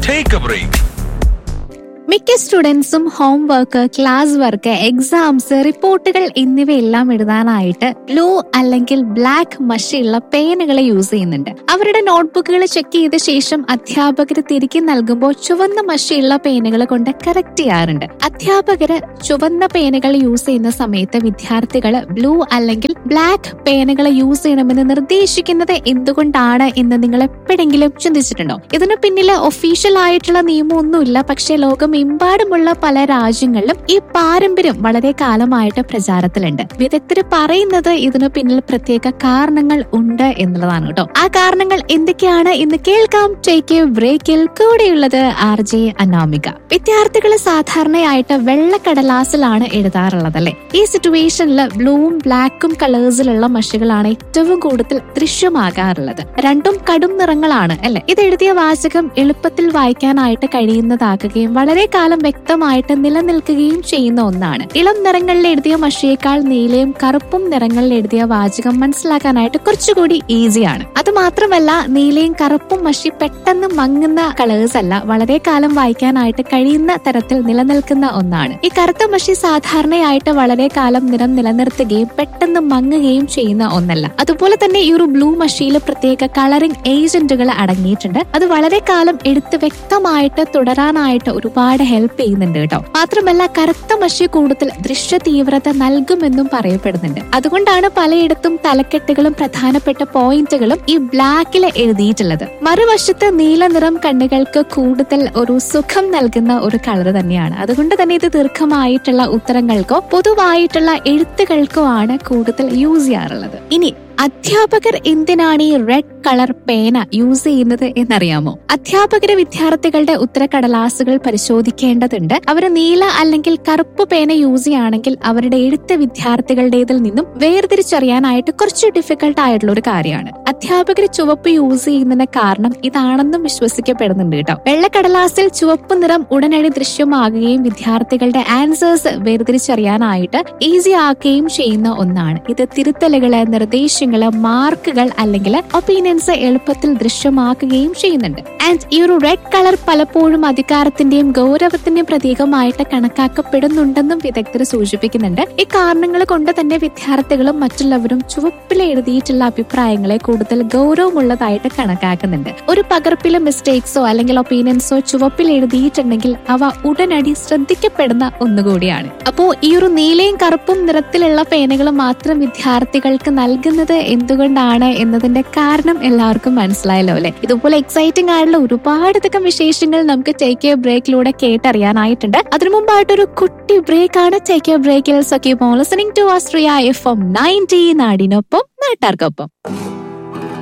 Take a break. മിക്ക സ്റ്റുഡൻസും homework class work exams റിപ്പോർട്ടുകൾ എന്നിവയെല്ലാം എഴുതാനായിട്ട് ബ്ലൂ അല്ലെങ്കിൽ ബ്ലാക്ക് മഷിയുള്ള പേനുകളെ യൂസ് ചെയ്യുന്നുണ്ട് അവരുടെ നോട്ട്ബുക്കുകൾ ചെക്ക് ചെയ്ത ശേഷം അധ്യാപകർ തിരികെ നൽകുമ്പോൾ ചുവന്ന മഷിയുള്ള പേനുകൾ കൊണ്ട് കറക്റ്റ് ചെയ്യാറുണ്ട് അധ്യാപകര് ചുവന്ന പേനുകൾ യൂസ് ചെയ്യുന്ന സമയത്ത് വിദ്യാർത്ഥികൾ ബ്ലൂ അല്ലെങ്കിൽ ബ്ലാക്ക് പേനുകൾ യൂസ് ചെയ്യണമെന്ന് നിർദ്ദേശിക്കുന്നത് എന്തുകൊണ്ടാണ് എന്ന് നിങ്ങൾ എപ്പോഴെങ്കിലും ചിന്തിച്ചിട്ടുണ്ടോ ഇതിന് പിന്നില് ഒഫീഷ്യൽ ആയിട്ടുള്ള നിയമമൊന്നുമില്ല പക്ഷേ ലോകമെമ്പാടുമുള്ള പല രാജ്യങ്ങളിലും ഈ പാരമ്പര്യം വളരെ കാലമായിട്ട് പ്രചാരത്തിലുണ്ട് വിദഗ്ധർ പറയുന്നത് ഇതിനു പിന്നിൽ പ്രത്യേക കാരണങ്ങൾ ഉണ്ട് എന്നുള്ളതാണ് കേട്ടോ ആ കാരണങ്ങൾ എന്തൊക്കെയാണ് എന്ന് കേൾക്കാം ടേക്ക് എ ബ്രേക്കിൽ കൂടെയുള്ളത് ആർ ജെ അനാമിക വിദ്യാർത്ഥികൾ സാധാരണയായിട്ട് വെള്ളക്കടലാസിലാണ് എഴുതാറുള്ളത് അല്ലെ ഈ സിറ്റുവേഷനിൽ ബ്ലൂവും ബ്ലാക്കും കളേഴ്സിലുള്ള മഷികളാണ് ഏറ്റവും കൂടുതൽ ദൃശ്യമാകാറുള്ളത് രണ്ടും കടും നിറങ്ങളാണ് അല്ലെ ഇത് എഴുതിയ വാചകം എളുപ്പത്തിൽ വായിക്കാനായിട്ട് കഴിയുന്നതാക്കുകയും വളരെ കാലം വ്യക്തമായിട്ട് നിലനിൽക്കുകയും ചെയ്യുന്ന ഒന്നാണ് ഇളം നിറങ്ങളിൽ എഴുതിയ മഷിയേക്കാൾ നീലയും കറുപ്പും നിറങ്ങളിൽ എഴുതിയ വാചകം മനസ്സിലാക്കാനായിട്ട് കുറച്ചുകൂടി ഈസിയാണ് അത് മാത്രമല്ല നീലയും കറുപ്പും മഷി പെട്ടെന്ന് മങ്ങുന്ന കളേഴ്സ് അല്ല വളരെ കാലം വായിക്കാനായിട്ട് കഴിയുന്ന തരത്തിൽ നിലനിൽക്കുന്ന ഒന്നാണ് ഈ കറുത്ത മഷി സാധാരണയായിട്ട് വളരെ കാലം നിറം നിലനിർത്തുകയും പെട്ടെന്ന് മങ്ങുകയും ചെയ്യുന്ന ഒന്നല്ല അതുപോലെ തന്നെ ഈ ഒരു ബ്ലൂ മഷിയിൽ പ്രത്യേക കളറിംഗ് ഏജന്റുകൾ അടങ്ങിയിട്ടുണ്ട് അത് വളരെ കാലം എടുത്ത് വ്യക്തമായിട്ട് തുടരാനായിട്ട് ഒരുപാട് ഹെൽപ്പ് ചെയ്യുന്നുണ്ട് കേട്ടോ മാത്രമല്ല കറുത്ത മഷി കൂടുതൽ ദൃശ്യ തീവ്രത നൽകുമെന്നും പറയപ്പെടുന്നുണ്ട് അതുകൊണ്ടാണ് പലയിടത്തും തലക്കെട്ടുകളും പ്രധാനപ്പെട്ട പോയിന്റുകളും ഈ ബ്ലാക്കിൽ എഴുതിയിട്ടുള്ളത് മറുവശത്ത് നീല നിറം കണ്ണുകൾക്ക് കൂടുതൽ ഒരു സുഖം നൽകുന്ന ഒരു കളർ തന്നെയാണ് അതുകൊണ്ട് തന്നെ ഇത് ദീർഘമായിട്ടുള്ള ഉത്തരങ്ങൾക്കോ പൊതുവായിട്ടുള്ള എഴുത്തുകൾക്കോ ആണ് കൂടുതൽ യൂസ് ചെയ്യാറുള്ളത് ഇനി അധ്യാപകർ എന്തിനാണ് ഈ റെഡ് കളർ പേന യൂസ് ചെയ്യുന്നത് എന്നറിയാമോ അധ്യാപകര് വിദ്യാർത്ഥികളുടെ ഉത്തരക്കടലാസുകൾ പരിശോധിക്കേണ്ടതുണ്ട് അവർ നീല അല്ലെങ്കിൽ കറുപ്പ് പേന യൂസ് ചെയ്യുകയാണെങ്കിൽ അവരുടെ എഴുത്ത് വിദ്യാർത്ഥികളുടേതിൽ നിന്നും വേർതിരിച്ചറിയാനായിട്ട് കുറച്ച് ഡിഫിക്കൽട്ട് ആയിട്ടുള്ള ഒരു കാര്യമാണ് അധ്യാപകർ ചുവപ്പ് യൂസ് ചെയ്യുന്നതിന് കാരണം ഇതാണെന്നും വിശ്വസിക്കപ്പെടുന്നുണ്ട് കേട്ടോ വെള്ളക്കടലാസിൽ ചുവപ്പ് നിറം ഉടനടി ദൃശ്യമാകുകയും വിദ്യാർത്ഥികളുടെ ആൻസേഴ്സ് വേർതിരിച്ചറിയാനായിട്ട് ഈസി ആക്കുകയും ചെയ്യുന്ന ഒന്നാണ് ഇത് തിരുത്തലുകള് നിർദ്ദേശങ്ങള് മാർക്കുകൾ അല്ലെങ്കിൽ ഒപ്പീനിയൻസ് എളുപ്പത്തിൽ ദൃശ്യമാക്കുകയും ചെയ്യുന്നുണ്ട് ആൻഡ് ഈ ഒരു റെഡ് കളർ പലപ്പോഴും അധികാരത്തിന്റെയും ഗൗരവത്തിന്റെയും പ്രതീകമായിട്ട് കണക്കാക്കപ്പെടുന്നുണ്ടെന്നും വിദഗ്ധർ സൂചിപ്പിക്കുന്നുണ്ട് ഈ കാരണങ്ങൾ കൊണ്ട് തന്നെ വിദ്യാർത്ഥികളും മറ്റുള്ളവരും ചുവപ്പിൽ എഴുതിയിട്ടുള്ള അഭിപ്രായങ്ങളെ കൂടുതൽ ഗൗരവമുള്ളതായിട്ട് കണക്കാക്കുന്നുണ്ട് ഒരു പകർപ്പിലെ മിസ്റ്റേക്സോ അല്ലെങ്കിൽ ഒപ്പീനിയൻസോ ചുവപ്പിൽ എഴുതിയിട്ടുണ്ടെങ്കിൽ അവ ഉടനടി ശ്രദ്ധിക്കപ്പെടുന്ന ഒന്നുകൂടിയാണ് അപ്പോ ഈ ഒരു നീലയും കറുപ്പും നിറത്തിലുള്ള പേനകൾ മാത്രം വിദ്യാർത്ഥികൾക്ക് നൽകുന്നത് എന്തുകൊണ്ടാണ് എന്നതിന്റെ കാരണം എല്ലാവർക്കും മനസ്സിലായല്ലോ അല്ലെ ഇതുപോലെ എക്സൈറ്റിംഗ് ആയിട്ടുള്ള ഒരുപാടധികം വിശേഷങ്ങൾ നമുക്ക് ടേക്ക് എ ബ്രേക്കിലൂടെ കേട്ടറിയാനായിട്ടുണ്ട് അതിനു മുമ്പായിട്ടൊരു കുട്ടി ബ്രേക്ക് ആണ് ടേക്ക് എ ബ്രേക്കിൽ സഖ്യ listening to Austria F M ninety നാടിനൊപ്പം നാട്ടാർക്കൊപ്പം